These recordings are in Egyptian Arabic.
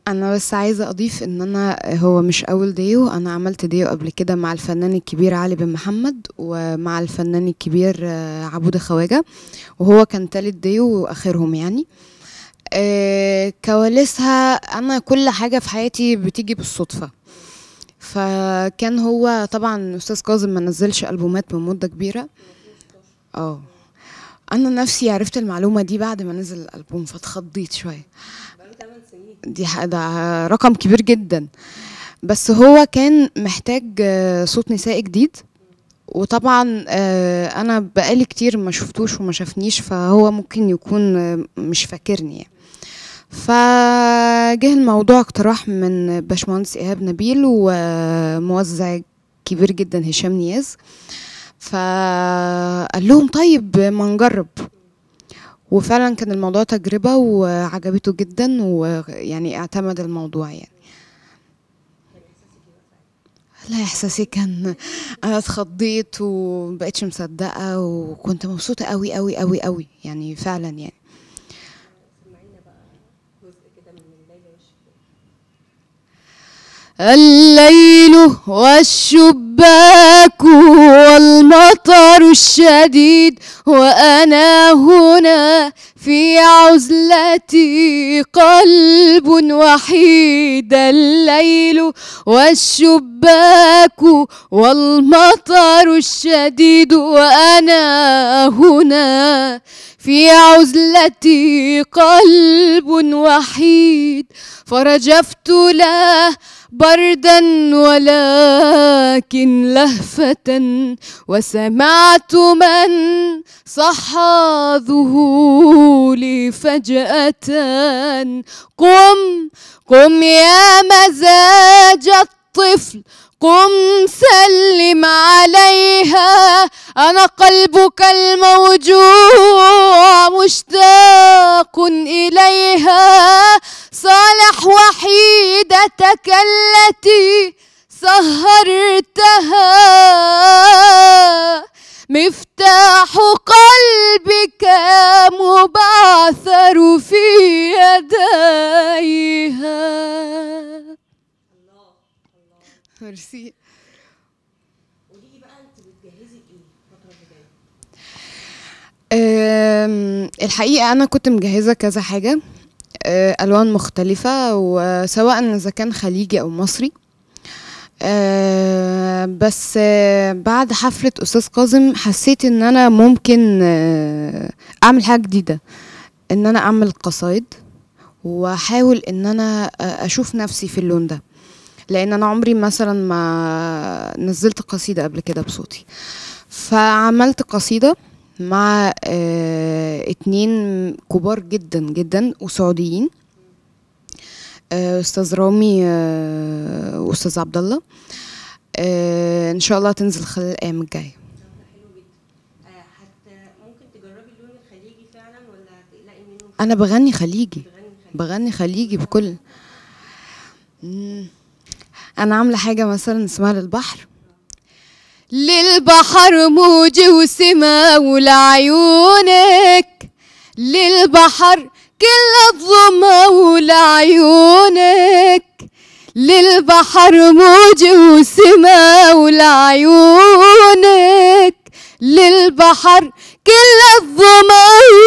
انا بس عايزه اضيف ان انا هو مش اول ديو انا عملت ديو قبل كده مع الفنان الكبير علي بن محمد ومع الفنان الكبير آه، عبود خواجه وهو كان تالت ديو واخرهم يعني آه، كواليسها انا كل حاجه في حياتي بتيجي بالصدفه فكان هو طبعا استاذ كاظم ما نزلش البومات من مده كبيره اه انا نفسي عرفت المعلومه دي بعد ما نزل الالبوم فاتخضيت شويه دي ح- ده رقم كبير جدا بس هو كان محتاج آه، صوت نسائي جديد وطبعا آه، انا بقالي كتير ما شفتوش وما شافنيش فهو ممكن يكون آه، مش فاكرني يعني فجه الموضوع اقتراح من باشمهندس ايهاب نبيل وموزع كبير جدا هشام نياز فقال لهم طيب ما نجرب وفعلا كان الموضوع تجربة وعجبته جدا ويعني اعتمد الموضوع يعني لا احساسي كان انا اتخضيت ومبقتش مصدقه وكنت مبسوطه قوي قوي قوي قوي يعني فعلا يعني الليل والشباك والمطر الشديد وأنا هنا في عزلتي قلب وحيد الليل والشباك والمطر الشديد وأنا هنا في عزلتي قلب وحيد فرجفت له بردا ولكن لهفة وسمعت من صحى ذهولي فجأة قم قم يا مزاج الطفل قم سلم عليها أنا قلبك الموجوع مشتاق إليها صالح وحيدتك التي سهرتها مفتاح قلبك مبعثر في يديها ميرسي أم، الحقيقة أنا كنت مجهزة كذا حاجة أه، ألوان مختلفة وسواء إذا كان خليجي أو مصري أه، بس أه، بعد حفلة أستاذ كاظم حسيت إن أنا ممكن أه، أعمل حاجة جديدة إن أنا أعمل قصايد وأحاول إن أنا أه، أشوف نفسي في اللون ده لأن أنا عمري مثلا ما نزلت قصيدة قبل كده بصوتي فعملت قصيدة مع آه اتنين كبار جدا جدا وسعوديين آه استاذ رامي آه واستاذ عبد الله آه ان شاء الله تنزل خلال الايام الجايه حتى ممكن تجربي اللون الخليجي فعلا ولا هتقلقي منه انا بغني خليجي تغني خليجي بغني خليجي بكل مم. انا عامله حاجه مثلا اسمها للبحر للبحر موج وسما ولعيونك للبحر كل الظما ولعيونك للبحر موج وسما ولعيونك للبحر كل الظما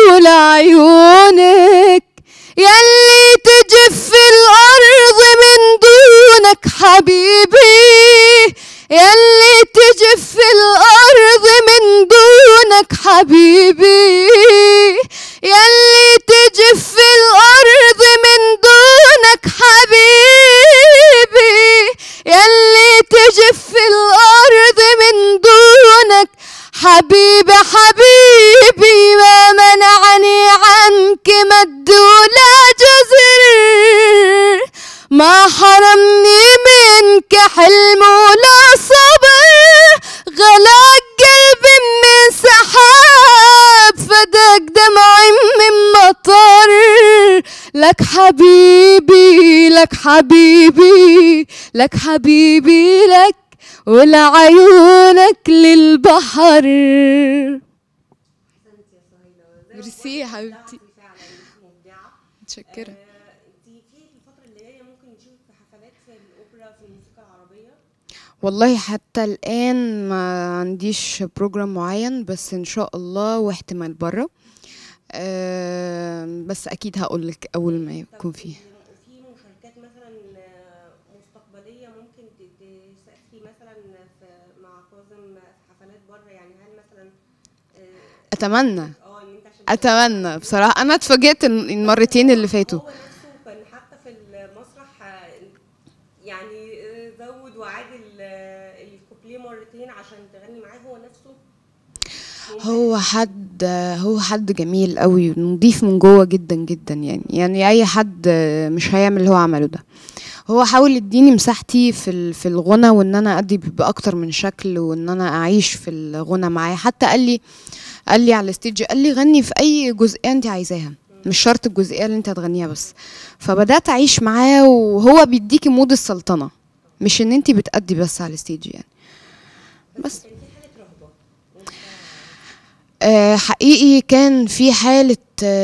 ولعيونك يلي تجف الأرض من دونك حبيبي يلي تجف الأرض من دونك حبيبي يلي تجف الأرض من دونك حبيبي يلي تجف الأرض من دونك حبيبي حبيبي ما منعني عنك مد ولا جزر ما حرمني منك حلم ولا صبر غلاك قلبي من سحاب فداك دمعي من مطر لك حبيبي لك حبيبي لك حبيبي لك ولعيونك للبحر ميرسي يا حبيبتي فعلا انت مبدعه متشكرة انت في الفتره اللي جايه ممكن في الموسيقى العربيه والله حتى الآن ما عنديش بروجرام معين بس إن شاء الله واحتمال برا أه بس أكيد هقولك أول ما يكون طب فيه في مشاركات مثلا آه، مستقبليه ممكن ت- تسافري مثلا في مع كاظم في حفلات بره يعني هل مثلا اه أتمنى آه، ان انت عشان أتمنى بصراحة أنا اتفاجئت إن- المرتين اللي فاتوا هو نفسه كان حتى في المسرح آه، يعني آه، زود وعاد ال- آه، الكوبليه مرتين عشان تغني معاه هو نفسه هو حد هو حد جميل قوي نضيف من جوه جدا جدا يعني يعني اي حد مش هيعمل اللي هو عمله ده هو حاول يديني مساحتي في ال- في الغنى وان انا ادي باكتر من شكل وان انا اعيش في الغنى معاه حتى قال لي قال لي على الستيج قال لي غني في اي جزئيه انت عايزاها مش شرط الجزئيه اللي انت هتغنيها بس فبدات اعيش معاه وهو بيديكي مود السلطنه مش ان انت بتأدي بس على الستيج يعني بس كان في حاله رهبه وانت آه، حقيقي كان في حالة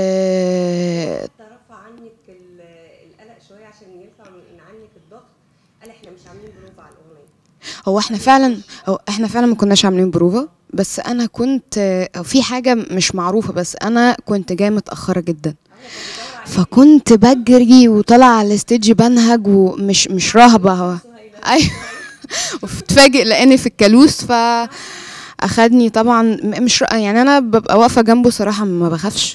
آه، حتى رفع عنك ال- القلق شويه عشان يرفع من عنك الضغط قال احنا مش عاملين بروفا على الاغنيه هو احنا فعلا هو احنا فعلا ما كناش عاملين بروفا بس انا كنت آه، في حاجة مش معروفة بس انا كنت جاية متأخرة جدا فكنت بجري وطلع على الستيج بنهج ومش مش رهبة هو ايوه وتفاجئ لاني في الكالوس ف اخدني طبعا م- مش رأ- يعني انا ببقى واقفه جنبه صراحه ما بخافش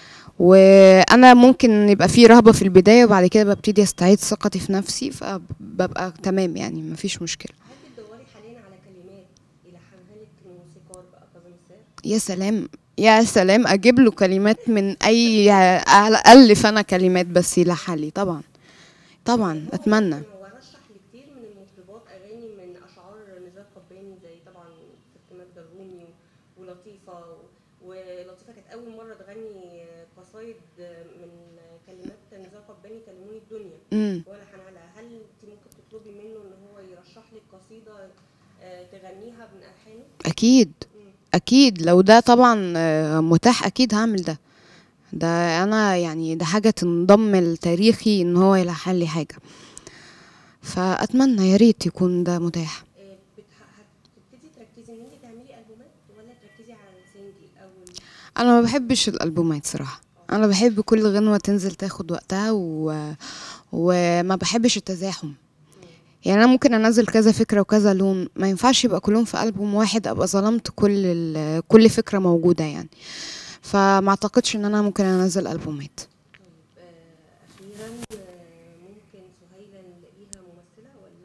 وانا ممكن يبقى في رهبه في البدايه وبعد كده ببتدي استعيد ثقتي في نفسي فببقى تمام يعني ما فيش مشكله هل بتدوري حاليا على كلمات يلحنها لك الموسيقار بقى كاظم الساهر يا سلام يا سلام اجيب له كلمات من اي الف انا كلمات بس يلحن لي طبعا طبعا اتمنى هو رشح لكتير من المطربات اغاني من اشعار نزار قباني زي طبعا ست ماجدة الرومي و- ولطيفه و- ولطيفه كانت اول مره تغني قصايد من كلمات نزار قباني كلموني الدنيا امم ولا حنعلى هل انت ممكن تطلبي منه ان هو يرشح لك قصيده آه، تغنيها من الحانه اكيد اكيد لو ده طبعا آه، متاح اكيد هعمل ده ده انا يعني ده حاجه تنضم لتاريخي ان هو يلحن لي حاجه فاتمنى يا ريت يكون ده متاح آه، بتح- هتبتدي تركزي ان انت تعملي البومات ولا تركزي على السنجل الاول انا ما بحبش الالبومات صراحه انا بحب كل غنوه تنزل تاخد وقتها و... وما بحبش التزاحم يعني انا ممكن انزل كذا فكره وكذا لون ما ينفعش يبقى كلهم في البوم واحد ابقى ظلمت كل ال... كل فكره موجوده يعني فما اعتقدش ان انا ممكن انزل البومات طيب آه، اخيرا آه، ممكن سهيله نلاقيها ممثله ولا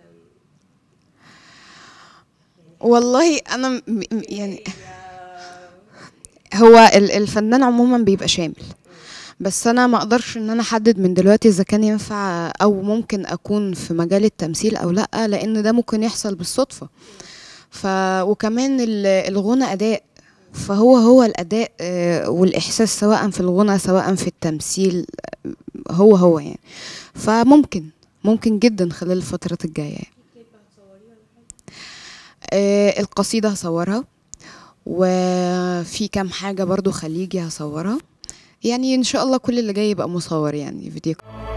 والله انا م- م- يعني هي هو ال- الفنان عموما بيبقى شامل بس انا ما اقدرش ان انا احدد من دلوقتي اذا كان ينفع او ممكن اكون في مجال التمثيل او لا لان ده ممكن يحصل بالصدفة ف وكمان ال- الغنى اداء فهو هو الاداء آه، والاحساس سواء في الغنى سواء في التمثيل آه، هو هو يعني فممكن ممكن جدا خلال الفترات الجاية يعني. كليب هتصوريه ولا حاجه آه، القصيدة هصورها وفي كام حاجة برضو خليجي هصورها يعني ان شاء الله كل اللي جاي يبقى مصور يعني فيديو